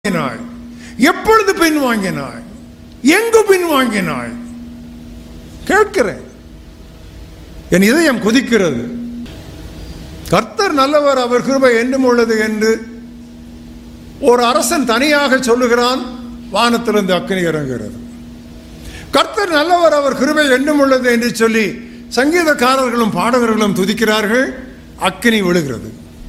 வாங்கினாய் எப்பொழுது பின் வாங்கினாய் எங்கு பின் வாங்கினாய் கேட்கிறேன் என் இதயம் கொதிக்கிறது கர்த்தர் நல்லவர் அவர் கிருபை என்றும் உள்ளது என்று ஒரு அரசன் தனியாக சொல்லுகிறான் வானத்திலிருந்து அக்கினி இறங்குகிறது கர்த்தர் நல்லவர் அவர் கிருபை என்றும் உள்ளது என்று சொல்லி சங்கீதக்காரர்களும் பாடகர்களும் துதிக்கிறார்கள் அக்கினி விழுகிறது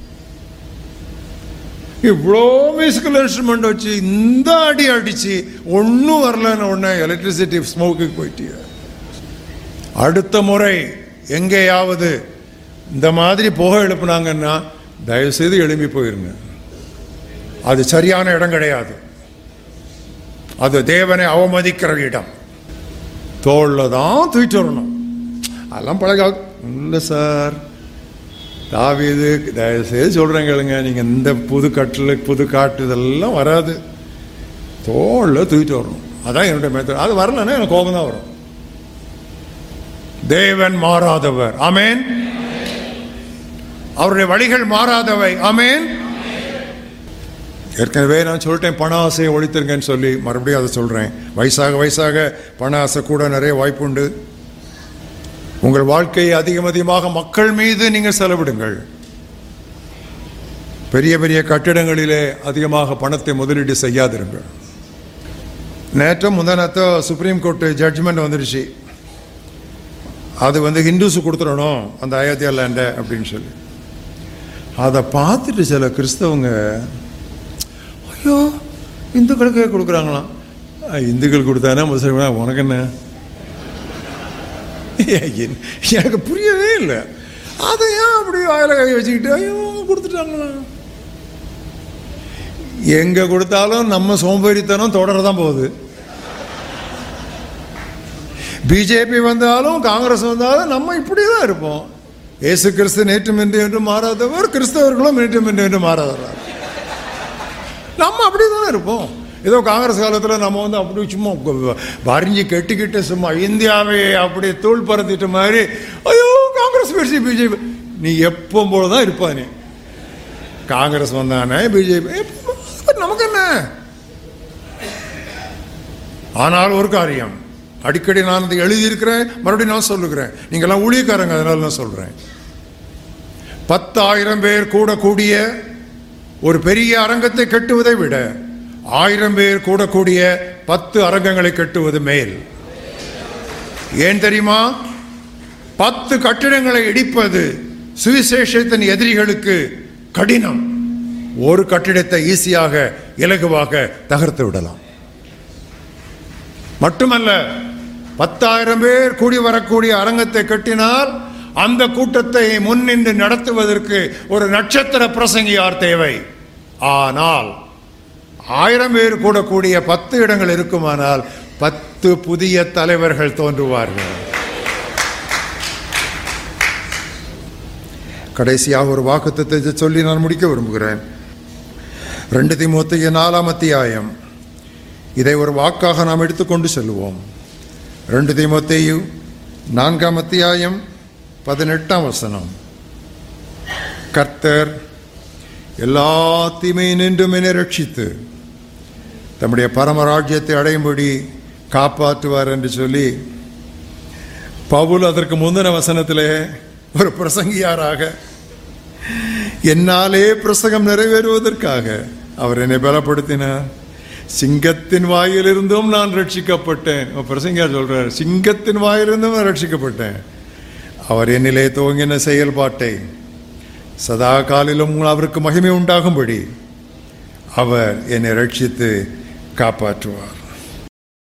இவ்வளோ மியூசிக்கல் இன்ஸ்ட்ருமெண்ட் வச்சு இந்த அடி அடிச்சு ஒன்றும் வரலன்னு உடனே எலக்ட்ரிசிட்டி ஸ்மோக்குக்கு போயிட்டு அடுத்த முறை எங்கேயாவது இந்த மாதிரி புகை எழுப்புனாங்கன்னா தயவுசெய்து எழும்பி போயிருங்க அது சரியான இடம் கிடையாது அது தேவனை அவமதிக்கிற இடம் தோளில் தான் தூக்கிட்டு வரணும் அதெல்லாம் பழக இல்லை சார் தாவீது தயவுசெய்து சொல்கிறேன் கேளுங்க நீங்கள் இந்த புது கட்டில் புது காட்டு இதெல்லாம் வராது தோளில் தூக்கிட்டு வரணும் அதான் என்னுடைய மெத்தட் அது வரலன்னா எனக்கு கோபம் தான் வரும் தேவன் மாறாதவர் அமேன் அவருடைய வழிகள் மாறாதவை அமேன் ஏற்கனவே நான் சொல்லிட்டேன் பண ஆசையை ஒழித்திருங்கன்னு சொல்லி மறுபடியும் அதை சொல்கிறேன் வயசாக வயசாக பண ஆசை கூட நிறைய வாய்ப்புண்டு உங்கள் வாழ்க்கையை அதிகம் அதிகமாக மக்கள் மீது நீங்கள் செலவிடுங்கள் பெரிய பெரிய கட்டிடங்களிலே அதிகமாக பணத்தை முதலீடு செய்யாதிருங்கள் நேற்று முந்தானத்தோ சுப்ரீம் கோர்ட்டு ஜட்ஜ்மெண்ட் வந்துடுச்சு அது வந்து ஹிந்துஸு கொடுத்துடணும் அந்த அயோத்தியா லேண்டை அப்படின்னு சொல்லி அதை பார்த்துட்டு சில கிறிஸ்தவங்க ஐயோ இந்துக்களுக்கே கொடுக்குறாங்களாம் அஹ், இந்துக்கள் கொடுத்தானே முஸ்லிம் உனக்கு என்ன என்- எனக்கு புரியவே இல்லை அதை ஏன் அப்படி வாயில கை வச்சுக்கிட்டு ஐயோ கொடுத்துட்டாங்களா எங்க கொடுத்தாலும் நம்ம சோம்பேறித்தனம் தொடரதான் போகுது பிஜேபி வந்தாலும் காங்கிரஸ் வந்தாலும் நம்ம இப்படி தான் இருப்போம் இயேசு கிறிஸ்து நேற்றும் என்று என்று மாறாதவர் கிறிஸ்தவர்களும் நேற்றும் என்று என்று மாறாதவர் நம்ம அப்படி தான் இருப்போம் ஏதோ காங்கிரஸ் காலத்தில் நம்ம வந்து அப்படி சும்மா க- வரிஞ்சு கெட்டிக்கிட்டு சும்மா இந்தியாவை அப்படி தூள் பறந்துட்ட மாதிரி ஐயோ காங்கிரஸ் பேசி பிஜேபி நீ எப்போ போல தான் இருப்பா நீ காங்கிரஸ் வந்தானே பிஜேபி நமக்கு என்ன ஆனால் ஒரு காரியம் அடிக்கடி நான் அதை எழுதியிருக்கிறேன் மறுபடியும் நான் சொல்லுகிறேன் நீங்கள்லாம் ஊழியக்காரங்க அதனால நான் சொல்கிறேன் பத்தாயிரம் பேர் கூடக்கூடிய ஒரு பெரிய அரங்கத்தை கட்டுவதை விட ஆயிரம் பேர் கூடக்கூடிய பத்து அரங்கங்களை கட்டுவது மேல் ஏன் தெரியுமா பத்து கட்டிடங்களை இடிப்பது சுவிசேஷத்தின் எதிரிகளுக்கு கடினம் ஒரு கட்டிடத்தை ஈஸியாக இலகுவாக தகர்த்து விடலாம் மட்டுமல்ல பத்தாயிரம் பேர் கூடி வரக்கூடிய அரங்கத்தை கட்டினால் அந்த கூட்டத்தை முன்னின்று நடத்துவதற்கு ஒரு நட்சத்திர பிரசங்கியார் தேவை ஆனால் ஆயிரம் பேர் கூடக்கூடிய பத்து இடங்கள் இருக்குமானால் பத்து புதிய தலைவர்கள் தோன்றுவார்கள் கடைசியாக ஒரு வாக்குத்தத்தை சொல்லி நான் முடிக்க விரும்புகிறேன் ரெண்டு திமுத்தைய நாலாம் அத்தியாயம் இதை ஒரு வாக்காக நாம் எடுத்துக்கொண்டு செல்வோம் ரெண்டு தீமோத்தேயு நான்காம் அத்தியாயம் பதினெட்டாம் வசனம் கர்த்தர் எல்லா தீமையினின்றும் என்னை ரட்சித்து தம்முடைய பரமராஜ்யத்தை அடையும்படி காப்பாற்றுவார் என்று சொல்லி பவுல் அதற்கு முந்தின வசனத்திலே ஒரு பிரசங்கியாராக என்னாலே பிரசங்கம் நிறைவேறுவதற்காக அவர் என்னை பலப்படுத்தினார் சிங்கத்தின் வாயிலிருந்தும் நான் ரட்சிக்கப்பட்டேன் அவர் பிரசங்கியார் சொல்றார் சிங்கத்தின் வாயிலிருந்தும் நான் ரட்சிக்கப்பட்டேன் அவர் என்னிலே துவங்கின செயல்பாட்டை சதா காலிலும் அவருக்கு மகிமை உண்டாகும்படி அவர் என்னை ரட்சித்து காப்பாற்றுவார்